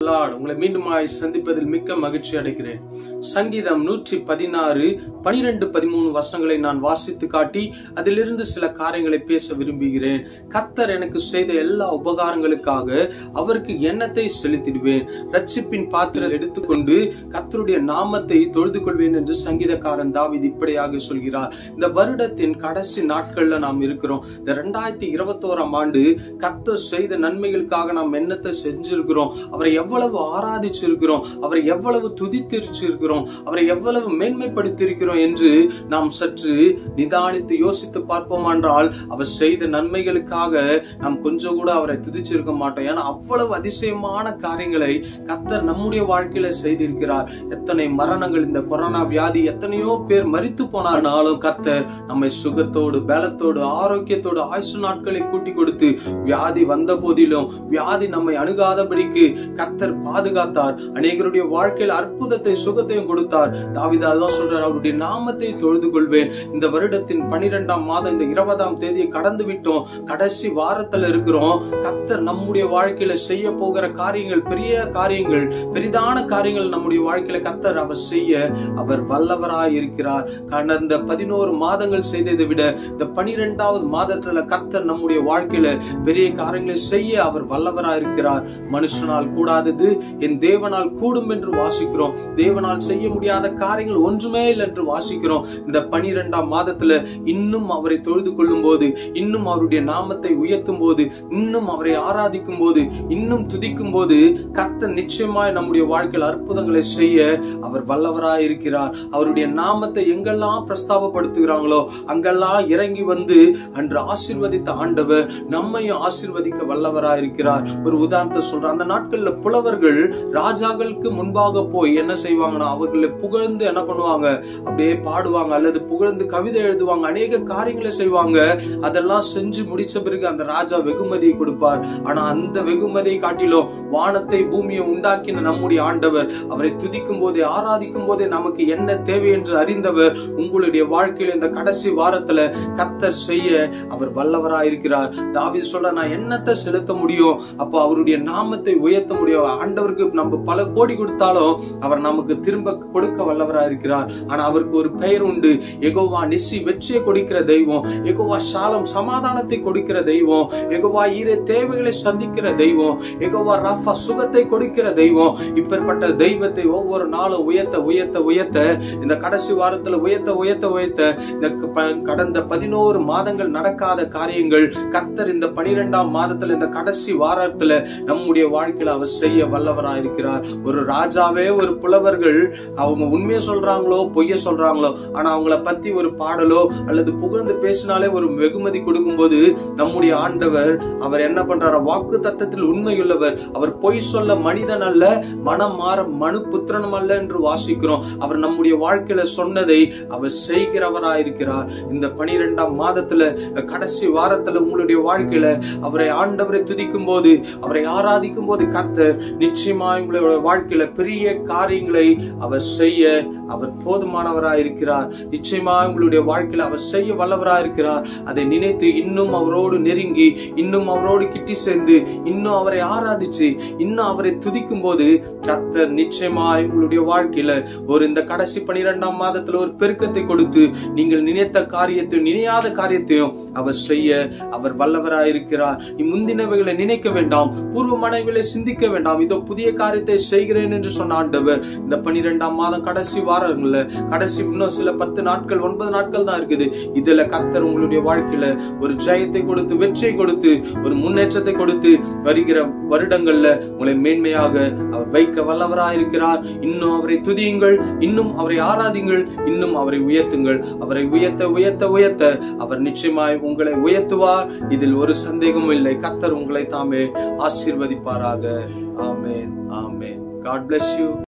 Lord உங்களை மீண்டுமாய் சந்திப்பதில் மிக்க மகிழ்ச்சி அடைகிறேன் சங்கீதம் நூற்றி பதினாறு பனிரெண்டு பதிமூணு வசனங்களை நான் வாசித்து காட்டி அதிலிருந்து சில காரியங்களை பேச விரும்புகிறேன் கத்தர் எனக்கு செய்த எல்லா உபகாரங்களுக்காக அவருக்கு எண்ணத்தை செலுத்திடுவேன் ரட்சிப்பின் பாத்திரம் எடுத்துக்கொண்டு கத்தருடைய நாமத்தை தொழுது கொள்வேன் என்று சங்கீதக்காரன் தாவித் இப்படியாக சொல்கிறார் இந்த வருடத்தின் கடைசி நாட்கள்ல நாம் இருக்கிறோம் இந்த ரெண்டாயிரத்தி இருபத்தோராம் ஆண்டு கத்தர் செய்த நன்மைகளுக்காக நாம் எண்ணத்தை செஞ்சிருக்கிறோம் அவரை எவ்வளவு ஆராதிச்சிருக்கிறோம் அவரை எவ்வளவு துதித்திருச்சிருக்கிறோம் அவரை எவ்வளவு மேன்மைப்படுத்தியிருக்கிறோம் என்று நாம் சற்று நிதானித்து யோசித்து பார்ப்போம் என்றால் அவர் செய்த நன்மைகளுக்காக நாம் கொஞ்சம் கூட அவரை துதிச்சிருக்க மாட்டோம் ஏன்னா அவ்வளவு அதிசயமான காரியங்களை கத்தர் நம்முடைய வாழ்க்கையில செய்திருக்கிறார் எத்தனை மரணங்கள் இந்த கொரோனா வியாதி எத்தனையோ பேர் மரித்து போனாலும் கத்தர் நம்மை சுகத்தோடு பலத்தோடு ஆரோக்கியத்தோடு ஆயுசு நாட்களை கூட்டி கொடுத்து வியாதி வந்த போதிலும் வியாதி நம்மை அணுகாதபடிக்கு கத்தர் பாதுகாத்தார் அநேகருடைய வாழ்க்கையில் அற்புதத்தை சுகத்தையும் கொடுத்தார் தாவிதா அதுதான் சொல்றார் அவருடைய நாமத்தை தொழுது கொள்வேன் இந்த வருடத்தின் பனிரெண்டாம் மாதம் இந்த இருபதாம் தேதியை கடந்து விட்டோம் கடைசி வாரத்துல இருக்கிறோம் கத்தர் நம்முடைய வாழ்க்கையில செய்ய போகிற காரியங்கள் பெரிய காரியங்கள் பெரிதான காரியங்கள் நம்முடைய வாழ்க்கையில கத்தர் அவர் செய்ய அவர் வல்லவராய் இருக்கிறார் கடந்த பதினோரு மாதங்கள் செய்ததை விட இந்த பனிரெண்டாவது மாதத்துல கத்தர் நம்முடைய வாழ்க்கையில பெரிய காரியங்களை செய்ய அவர் வல்லவராய் இருக்கிறார் மனுஷனால் கூடாதது என் தேவனால் கூடும் என்று வாசிக்கிறோம் தேவனால் செய்ய முடியாத காரியங்கள் ஒன்றுமே இல்லை என்று வாசிக்கிறோம் இந்த பனிரெண்டாம் மாதத்துல இன்னும் அவரை தொழுது கொள்ளும் போது இன்னும் அவருடைய நாமத்தை உயர்த்தும் போது இன்னும் அவரை ஆராதிக்கும் போது இன்னும் துதிக்கும் போது கத்தர் நிச்சயமாய் நம்முடைய வாழ்க்கையில் அற்புதங்களை செய்ய அவர் வல்லவராய் இருக்கிறார் அவருடைய நாமத்தை எங்கெல்லாம் பிரஸ்தாபப்படுத்துகிறாங்களோ அங்கெல்லாம் இறங்கி வந்து அன்று ஆசிர்வதித்த ஆண்டவர் நம்மையும் ஆசிர்வதிக்க வல்லவராய் இருக்கிறார் ஒரு உதாரணத்தை சொல்றேன் அந்த நாட்கள்ல புலவர்கள் ராஜாக்களுக்கு முன்பாக போய் என்ன செய்வாங்கன்னா அவர்களை புகழ்ந்து என்ன பண்ணுவாங்க அப்படியே பாடுவாங்க அல்லது புகழ்ந்து கவிதை எழுதுவாங்க அநேக காரியங்களை செய்வாங்க அதெல்லாம் செஞ்சு முடிச்ச பிறகு அந்த ராஜா வெகுமதியை கொடுப்பார் ஆனா அந்த வெகுமதியை காட்டிலும் வானத்தை பூமியை உண்டாக்கின நம்முடைய ஆண்டவர் அவரை துதிக்கும் போதே ஆராதிக்கும் போதே நமக்கு என்ன தேவை என்று அறிந்தவர் உங்களுடைய வாழ்க்கையில இந்த கடைசி வாரத்துல கத்தர் செய்ய அவர் வல்லவராய் இருக்கிறார் தாவி சொல்ற நான் என்னத்தை செலுத்த முடியும் அப்போ அவருடைய நாமத்தை உயர்த்த முடியும் ஆண்டவருக்கு நம்ம பல கோடி கொடுத்தாலும் அவர் நமக்கு திரும்ப கொடுக்க வல்லவராய் இருக்கிறார் ஆனா அவருக்கு ஒரு பெயர் உண்டு எகோவா நிசி வெற்றியை கொடுக்கிற தெய்வம் எகோவா சாலம் சமாதானத்தை கொடுக்கிற தெய்வம் எகோவா ஈரே தேவைகளை சந்திக்கிற தெய்வம் எகோவா ரஃபா சுகத்தை கொடுக்கிற தெய்வம் இப்பேற்பட்ட தெய்வத்தை ஒவ்வொரு நாளும் உயர்த்த உயர்த்த உயர்த்த இந்த கடைசி வாரத்துல உயர்த்த உயர்த்த உயர்த்த இந்த க- கடந்த பதினோரு மாதங்கள் நடக்காத காரியங்கள் கத்தர் இந்த பனிரெண்டாம் மாதத்துல இந்த கடைசி வாரத்துல நம்முடைய வாழ்க்கையில அவர் செய்ய வல்லவரா இருக்கிறார் ஒரு ராஜாவே ஒரு புலவர்கள் அவங்க உண்மையை சொல்றாங்களோ பொய்ய சொல்றாங்களோ ஆனா அவங்கள பத்தி ஒரு பாடலோ அல்லது புகழ்ந்து பேசினாலே ஒரு வெகுமதி கொடுக்கும்போது நம்முடைய ஆண்டவர் அவர் என்ன பண்றாரு வாக்கு தத்தத்தில் உண்மையுள்ளவர் அவர் பொய் சொல்ல மனிதன் அல்ல மனம் மாற மனு புத்திரனும் அல்ல என்று வாசிக்கிறோம் அவர் நம்முடைய வாழ்க்கையில சொன்னதை அவர் செய்கிறவராயிருக்கிறார் இந்த பனிரெண்டாம் மாதத்துல கடைசி வாரத்துல உங்களுடைய வாழ்க்கையில அவரை ஆண்டவரை துதிக்கும் போது அவரை ஆராதிக்கும் போது கத்தர் நிச்சயமா உங்களுடைய வாழ்க்கையில பெரிய காரியங்களை அவர் செய்ய அவர் போதுமானவராய் இருக்கிறார் நிச்சயமா உங்களுடைய வாழ்க்கையில அவர் செய்ய வல்லவராய் இருக்கிறார் அதை நினைத்து இன்னும் அவரோடு நெருங்கி இன்னும் அவரோடு கிட்டி சேர்ந்து இன்னும் அவரை ஆராதிச்சு இன்னும் அவரை துதிக்கும் போது கத்தர் நிச்சயமா உங்களுடைய வாழ்க்கையில ஒரு இந்த கடைசி பனிரெண்டாம் மாதத்துல ஒரு பெருக்கத்தை கொடுத்து நீங்கள் நினைத்த காரியத்தையும் நினையாத காரியத்தையும் அவர் செய்ய அவர் வல்லவராய் இருக்கிறார் நீ முந்தினவைகளை நினைக்க வேண்டாம் பூர்வ மனைவிகளை சிந்திக்க வேண்டாம் இதோ புதிய காரியத்தை செய்கிறேன் என்று சொன்ன ஆண்டவர் இந்த பனிரெண்டாம் மாதம் கடைசி வாரங்கள்ல கடைசி இன்னும் சில பத்து நாட்கள் ஒன்பது நாட்கள் தான் இருக்குது இதுல கத்தர் உங்களுடைய வாழ்க்கையில ஒரு ஜெயத்தை கொடுத்து வெற்றியை கொடுத்து ஒரு முன்னேற்றத்தை கொடுத்து வருகிற வருடங்கள்ல உங்களை மேன்மையாக அவர் வைக்க வல்லவராய் இருக்கிறார் இன்னும் அவரை துதியுங்கள் இன்னும் அவரை ஆராதிங்கள் இன்னும் அவரை உயர்த்துங்கள் அவரை உயர்த்த உயர்த்த உயர்த்த அவர் நிச்சயமாய் உங்களை உயர்த்துவார் இதில் ஒரு சந்தேகமும் இல்லை கத்தர் உங்களை தாமே ஆசீர்வதிப்பாராக amen amen God bless you